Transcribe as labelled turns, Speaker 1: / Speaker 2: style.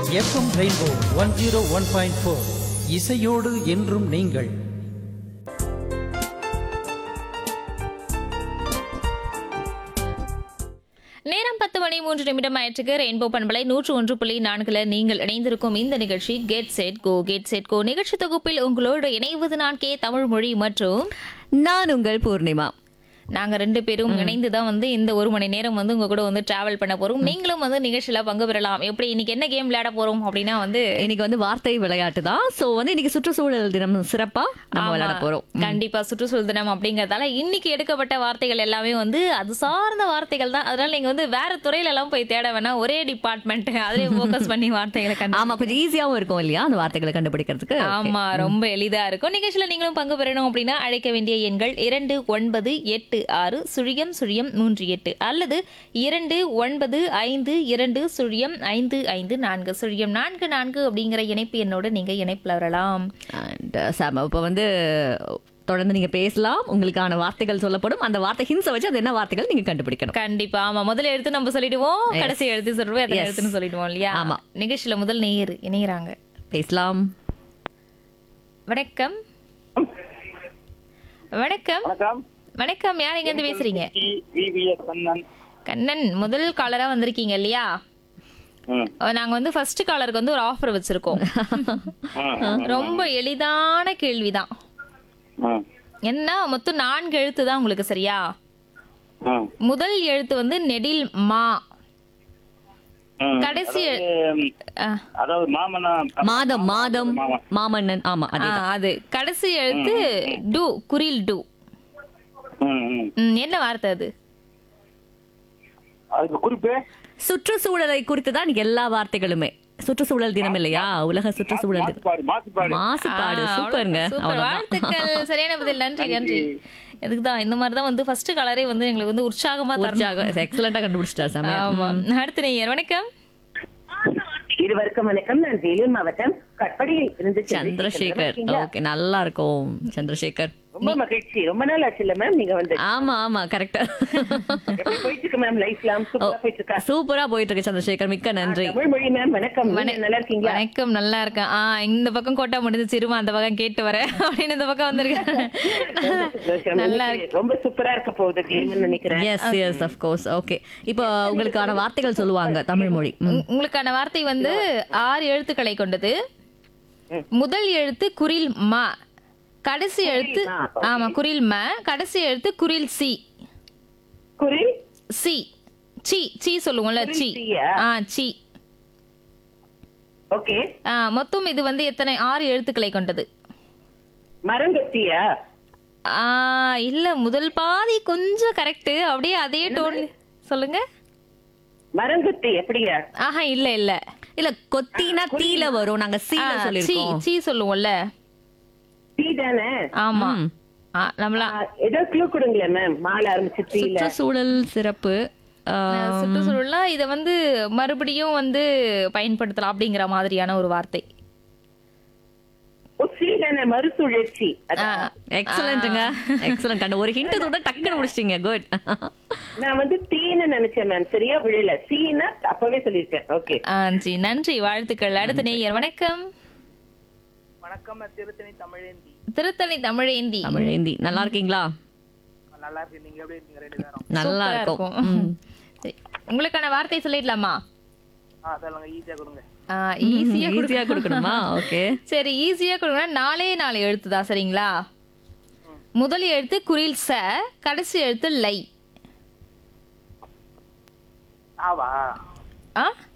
Speaker 1: FM rainbow one zero one point four இசையோடு என்றும் நீங்கள்
Speaker 2: நேரம் பத்து மணி மூன்று நிமிடம் ஆயிற்றுக்கு ரெயின்போ பண்பலை நூற்று ஒன்று புள்ளி நான்குல நீங்கள் இணைந்திருக்கும் இந்த நிகழ்ச்சி get set go get set go நிகழ்ச்சி தொகுப்பில் உங்களோடு இணைவது நான் கே தமிழ் மொழி மற்றும்
Speaker 3: நான் உங்கள் பூர்ணிமா
Speaker 2: நாங்க ரெண்டு பேரும் இணைந்து தான் வந்து இந்த ஒரு மணி நேரம் வந்து உங்க கூட வந்து டிராவல் பண்ண போறோம் நீங்களும் வந்து நிகழ்ச்சியில பங்கு பெறலாம் எப்படி இன்னைக்கு என்ன கேம் விளையாட போறோம் அப்படின்னா வந்து
Speaker 3: இன்னைக்கு வந்து வார்த்தை விளையாட்டு தான் சோ வந்து இன்னைக்கு சுற்றுச்சூழல் தினம் சிறப்பா நம்ம
Speaker 2: ஆமா,
Speaker 3: விளையாட போறோம்
Speaker 2: கண்டிப்பா சுற்றுச்சூழல் தினம் அப்படிங்கறதால இன்னைக்கு எடுக்கப்பட்ட வார்த்தைகள் எல்லாமே வந்து அது சார்ந்த வார்த்தைகள் தான் அதனால நீங்க வந்து வேற துறையில எல்லாம் போய் தேட வேணாம் ஒரே டிபார்ட்மெண்ட் அதிலே ஃபோக்கஸ் பண்ணி வார்த்தைகளை கண்டு
Speaker 3: ஆமா கொஞ்சம் ஈஸியாவும் இருக்கும் இல்லையா அந்த வார்த்தைகளை கண்டுபிடிக்கிறதுக்கு
Speaker 2: ஆமா ரொம்ப எளிதா இருக்கும் நிகழ்ச்சியில நீங்களும் பங்கு பெறணும் அப்படின்னா அழைக்க வேண்டிய எண்கள் இரண்டு ஒன்பது எட்டு ஆறு சுழியம் சுழியம் மூன்று எட்டு அல்லது இரண்டு ஒன்பது ஐந்து இரண்டு சுழியம் ஐந்து ஐந்து நான்கு சுழியம் நான்கு நான்கு அப்படிங்கிற இணைப்பு எண்ணோட நீங்க இணைப்புல வரலாம்
Speaker 3: அண்ட் சாம் இப்போ வந்து தொடர்ந்து நீங்க பேசலாம் உங்களுக்கான வார்த்தைகள் சொல்லப்படும் அந்த வார்த்தை ஹின்ஸை வச்சு அது என்ன வார்த்தைகள் நீங்க கண்டுபிடிக்கணும்
Speaker 2: கண்டிப்பா ஆமா முதல்ல எடுத்து நம்ம சொல்லிடுவோம்
Speaker 3: Yes.
Speaker 2: கடைசி எடுத்து சொல்லுவோம் எத்தனை
Speaker 3: Yes.
Speaker 2: எடுத்துன்னு சொல்லிடுவோம் இல்லையா
Speaker 3: ஆமா.
Speaker 2: நிகழ்ச்சியில முதல் நேயர் இணையறாங்க
Speaker 3: பேசலாம்
Speaker 2: வணக்கம் வணக்கம்
Speaker 4: வணக்கம்
Speaker 2: வணக்கம் யார் எங்க இருந்து பேசுறீங்க
Speaker 4: விவிஎஸ் கண்ணன்
Speaker 2: கண்ணன் முதல் காலரா வந்திருக்கீங்க இல்லையா
Speaker 4: ம்,
Speaker 2: அஹ் நாங்க வந்து ஃபர்ஸ்ட் காலருக்கு வந்து ஒரு ஆஃபர் வச்சிருக்கோம்
Speaker 4: ம்,
Speaker 2: ரொம்ப எளிதான கேள்விதான்
Speaker 4: ம்,
Speaker 2: என்ன மொத்தம் நான்கு எழுத்து தான் உங்களுக்கு சரியா
Speaker 4: ம்,
Speaker 2: முதல் எழுத்து வந்து நெடில் மா
Speaker 4: ம்.
Speaker 2: கடைசி எ-
Speaker 4: அதாவது,
Speaker 2: அஹ்,
Speaker 4: அதாவது மாமனா
Speaker 3: மாதம் மாதம்
Speaker 4: மாமா.
Speaker 3: மாமன்னன் ஆமா
Speaker 2: ஆ,
Speaker 3: அதே
Speaker 2: அது கடைசி எழுத்து டு குரில் டு
Speaker 4: ம், ம்.
Speaker 2: ம், என்ன வார்த்தை அது
Speaker 4: அதுக்கு குறிப்பு
Speaker 3: சுற்றுச்சூழலை குறித்து தான் எல்லா வார்த்தைகளுமே சுற்றுச்சூழல் தினம் இல்லையா உலக சுற்றுச்சூழல் தினம்
Speaker 4: மாசுபாடு மாசுபாடு
Speaker 3: மாசுபாடு
Speaker 2: ஆ,
Speaker 3: சூப்பருங்க
Speaker 2: சூப்பர்
Speaker 3: அவ்வளவுதான்
Speaker 2: வாழ்த்துக்கள் சரியான பதில் நன்றி நன்றி இதுக்குதான் இந்த மாதிரி தான் வந்து ஃபர்ஸ்ட் கலரே வந்து எங்களுக்கு வந்து உற்சாகமா தரணும்
Speaker 3: உற்சாகம் எக்ஸலண்டா கண்டுபிடிச்சிட்டார் சாமி
Speaker 2: ஆமா அடுத்த நேயர் வணக்கம்
Speaker 5: இருவருக்கும் வணக்கம் நான் வேலூர் மாவட்டம் கட்படியில் இருந்து
Speaker 3: சந்திரசேகர்
Speaker 5: இருக்கீங்களா?
Speaker 3: ஓகே நல்லா இருக்கும் சந்திரசேகர்
Speaker 5: ரொம்ப மகிழ்ச்சி ரொம்ப நாள் ஆச்சு இல்ல மேம் நீங்க வந்து
Speaker 3: ஆமா ஆமா கரெக்டா
Speaker 5: எப்படி போயிட்டு இருக்கு மேம் லைஃப்லாம் சூப்பரா போயிட்டு இருக்கா
Speaker 3: சூப்பரா போயிட்டு இருக்கு சந்திரசேகர் மிக்க நன்றி
Speaker 5: தமிழ் மொழி மேம் வணக்கம் நீங்க நல்லா இருக்கீங்களா
Speaker 2: வணக்கம் நல்லா இருக்கேன் ஆ இந்த பக்கம் கோட்டா முடிஞ்சு சிறுமா அந்த பக்கம் கேட்டு வரேன் அப்படின்னு இந்த பக்கம் வந்திருக்கேன் நல்லா இருக்கு
Speaker 5: ரொம்ப சூப்பரா இருக்க போகுது கேம்னு நினைக்கிறேன்
Speaker 3: yes yes of course okay இப்போ உங்களுக்கான வார்த்தைகள் சொல்லுவாங்க தமிழ் மொழி ம்.
Speaker 2: உங்க- உங்களுக்கான வார்த்தை வந்து ஆறு எழுத்துக்களை கொண்டது முதல் எழுத்து குரில் ம கடைசி எழுத்து
Speaker 5: ம,
Speaker 2: ஆமா குரில் ம கடைசி எழுத்து குரில் சி
Speaker 5: குரில்
Speaker 2: சி சி சி சொல்லுவோம்ல
Speaker 5: குரில்
Speaker 2: சி
Speaker 5: சியா?
Speaker 2: ஆ சி
Speaker 5: ஓகே
Speaker 2: ஆ, மொத்தம் இது வந்து எத்தனை ஆறு எழுத்துக்களை கொண்டது
Speaker 5: மரங்கத்தியா
Speaker 2: ஆ இல்ல முதல் பாதி கொஞ்சம் கரெக்ட் அப்படியே அதே டோன் சொல்லுங்க
Speaker 5: மரங்கத்தி எப்படிங்க
Speaker 2: ஆஹா இல்ல இல்ல
Speaker 3: இல்ல கொத்தினா தீல வரும் நாங்க
Speaker 2: ஆ,
Speaker 3: சீல
Speaker 2: சி
Speaker 3: சொல்லிருக்கோம்
Speaker 2: சி சொல்லுவோம்ல
Speaker 5: டீ தானே
Speaker 2: ஆமா
Speaker 3: ம்.
Speaker 2: ஆ, நம்மளா
Speaker 5: ஆ, ஏதோ கிளூ கொடுங்களேன் மேம் மாலை ஆரம்பிச்சு டீல
Speaker 3: சுற்றுச்சூழல் சிறப்பு ஆ,
Speaker 2: சுற்றுச்சூழல்னா இத வந்து மறுபடியும் வந்து பயன்படுத்தலாம் அப்படிங்கிற மாதிரியான ஒரு வார்த்தை
Speaker 5: ஓ சீ தானே மறுசுழற்சி அதான்.
Speaker 3: எக்ஸலண்ட்டுங்க எக்ஸலண்ட் அந்த ஒரு ஹிண்ட் கூட டக்குன்னு முடிச்சிட்டீங்க குட்
Speaker 5: நான் வந்து டீன்னு நினைச்சேன் மேம் சரியா விழல சீனா அப்பவே சொல்லியிருக்கேன் ஓகே
Speaker 2: ஆ, ஜி நன்றி வாழ்த்துக்கள் அடுத்த நேயர் வணக்கம்
Speaker 4: வணக்கம் நான் திருத்தணி தமிழேந்தி
Speaker 2: திருத்தணி தமிழேந்தி
Speaker 3: தமிழ் ஹிந்தி நல்லா இருக்கீங்களா
Speaker 4: நல்லா இருக்கு நீங்க எப்படி இருக்கீங்க ரெண்டு பேரும்
Speaker 3: நல்லா
Speaker 2: சூப்பரா
Speaker 3: இருக்கும்
Speaker 2: இருக்கும். சரி. உங்களுக்கான வார்த்தை சொல்லிடலாமா
Speaker 4: ஆ சொல்லுங்க ஈஸியா கொடுங்க
Speaker 2: ஈஸியா
Speaker 3: ஈஸியா கொடுக்கணுமா ஓகே
Speaker 2: சரி ஈஸியா கொடுக்கணும் நாலே நாலு எழுத்து தான் சரிங்களா முதல் எழுத்து குரில் ச கடைசி எழுத்து லை
Speaker 4: ஆவா
Speaker 2: ஆ